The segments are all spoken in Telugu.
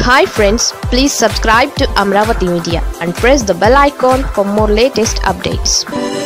hi friends please subscribe to Amaravati media and press the bell icon for more latest updates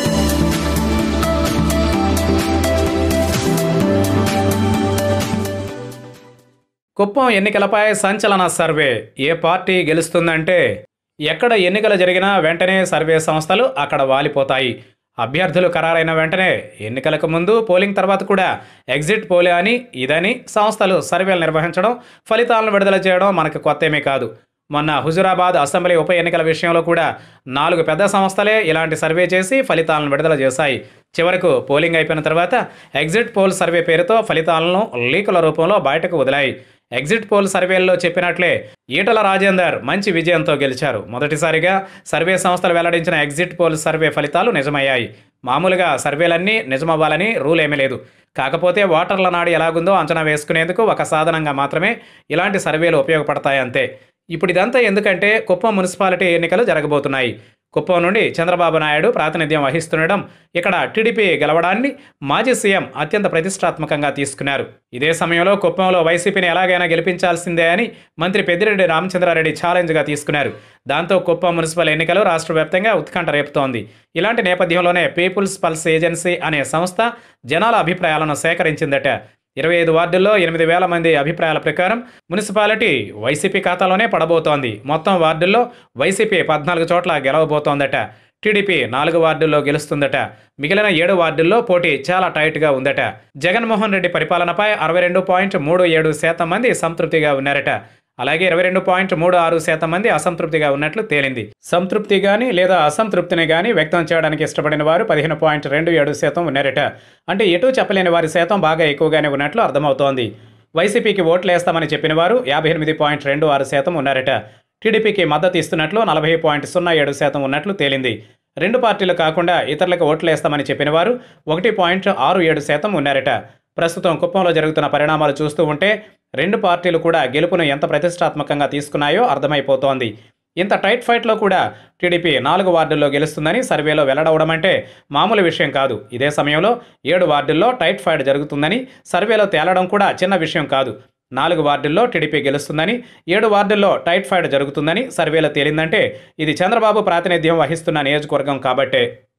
Kuppam ఎన్నికలపై సంచలన సర్వే ఏ పార్టీ గెలుస్తుందంటే ఎక్కడ ఎన్నికలు జరిగినా వెంటనే సర్వే సంస్థలు అక్కడ వాలిపోతాయి అభ్యర్థులు ఖరారైన వెంటనే ఎన్నికలకు ముందు పోలింగ్ తర్వాత కూడా ఎగ్జిట్ పోలే అని ఇదని సంస్థలు సర్వేలు నిర్వహించడం ఫలితాలను విడుదల చేయడం మనకు కొత్తేమీ కాదు మొన్న హుజురాబాద్ అసెంబ్లీ ఉప ఎన్నికల విషయంలో కూడా నాలుగు పెద్ద సంస్థలే ఇలాంటి సర్వే చేసి ఫలితాలను విడుదల చేశాయి చివరకు పోలింగ్ అయిపోయిన తర్వాత ఎగ్జిట్ పోల్ సర్వే పేరుతో ఫలితాలను లీకుల రూపంలో బయటకు వదిలాయి ఎగ్జిట్ పోల్ సర్వేల్లో చెప్పినట్లే ఈటల రాజేందర్ మంచి విజయంతో గెలిచారు మొదటిసారిగా సర్వే సంస్థలు వెల్లడించిన ఎగ్జిట్ పోల్ సర్వే ఫలితాలు నిజమయ్యాయి మామూలుగా సర్వేలన్నీ నిజమవ్వాలని రూల్ ఏమీ లేదు కాకపోతే ఓటర్ల నాడు ఎలాగుందో అంచనా వేసుకునేందుకు ఒక సాధనంగా మాత్రమే ఇలాంటి సర్వేలు ఉపయోగపడతాయి అంతే ఇప్పుడు ఇదంతా ఎందుకంటే కుప్పం మున్సిపాలిటీ ఎన్నికలు జరగబోతున్నాయి కుప్పం నుండి చంద్రబాబు నాయుడు ప్రాతినిధ్యం వహిస్తుండడం ఇక్కడ టీడీపీ గెలవడాన్ని మాజీ సీఎం అత్యంత ప్రతిష్టాత్మకంగా తీసుకున్నారు ఇదే సమయంలో కుప్పంలో వైసీపీని ఎలాగైనా గెలిపించాల్సిందే అని మంత్రి పెద్దిరెడ్డి రామచంద్రారెడ్డి ఛాలెంజ్గా తీసుకున్నారు దాంతో కుప్పం మున్సిపల్ ఎన్నికలు రాష్ట్ర వ్యాప్తంగా ఉత్కంఠ రేపుతోంది ఇలాంటి నేపథ్యంలోనే పీపుల్స్ పల్స్ ఏజెన్సీ అనే సంస్థ జనాల అభిప్రాయాలను సేకరించిందట ఇరవై ఐదు వార్డుల్లో ఎనిమిది వేల మంది అభిప్రాయాల ప్రకారం మున్సిపాలిటీ వైసీపీ ఖాతాలోనే పడబోతోంది మొత్తం వార్డుల్లో వైసీపీ పద్నాలుగు చోట్ల గెలవబోతోందట టీడీపీ నాలుగు వార్డుల్లో గెలుస్తుందట మిగిలిన ఏడు వార్డుల్లో పోటీ చాలా టైట్గా ఉందట జగన్మోహన్ రెడ్డి పరిపాలనపై అరవై రెండు పాయింట్ మూడు ఏడు శాతం మంది సంతృప్తిగా ఉన్నారట అలాగే ఇరవై రెండు పాయింట్ మూడు ఆరు శాతం మంది అసంతృప్తిగా ఉన్నట్లు తేలింది సంతృప్తి గాని లేదా అసంతృప్తిని గాని వ్యక్తం చేయడానికి ఇష్టపడిన వారు పదిహేను పాయింట్ రెండు ఏడు శాతం ఉన్నారట అంటే ఎటూ చెప్పలేని వారి శాతం బాగా ఎక్కువగానే ఉన్నట్లు అర్థమవుతోంది వైసీపీకి ఓట్లు వేస్తామని చెప్పిన వారు యాభై ఎనిమిది పాయింట్ రెండు ఆరు శాతం ఉన్నారట టీడీపీకి మద్దతు ఇస్తున్నట్లు నలభై పాయింట్ సున్నా ఏడు శాతం ఉన్నట్లు తేలింది రెండు పార్టీలు కాకుండా ఇతరులకు ఓట్లు వేస్తామని చెప్పిన వారు ఒకటి పాయింట్ ఆరు ఏడు శాతం ఉన్నారట ప్రస్తుతం కుప్పంలో జరుగుతున్న పరిణామాలు చూస్తూ ఉంటే రెండు పార్టీలు కూడా గెలుపును ఎంత ప్రతిష్టాత్మకంగా తీసుకున్నాయో అర్థమైపోతోంది ఇంత టైట్ ఫైట్లో కూడా టీడీపీ నాలుగు వార్డుల్లో గెలుస్తుందని సర్వేలో వెల్లడవడం అంటే మామూలు విషయం కాదు ఇదే సమయంలో ఏడు వార్డుల్లో టైట్ ఫైట్ జరుగుతుందని సర్వేలో తేలడం కూడా చిన్న విషయం కాదు నాలుగు వార్డుల్లో టీడీపీ గెలుస్తుందని ఏడు వార్డుల్లో టైట్ ఫైట్ జరుగుతుందని సర్వేలో తేలిందంటే ఇది చంద్రబాబు ప్రాతినిధ్యం వహిస్తున్న నియోజకవర్గం కాబట్టే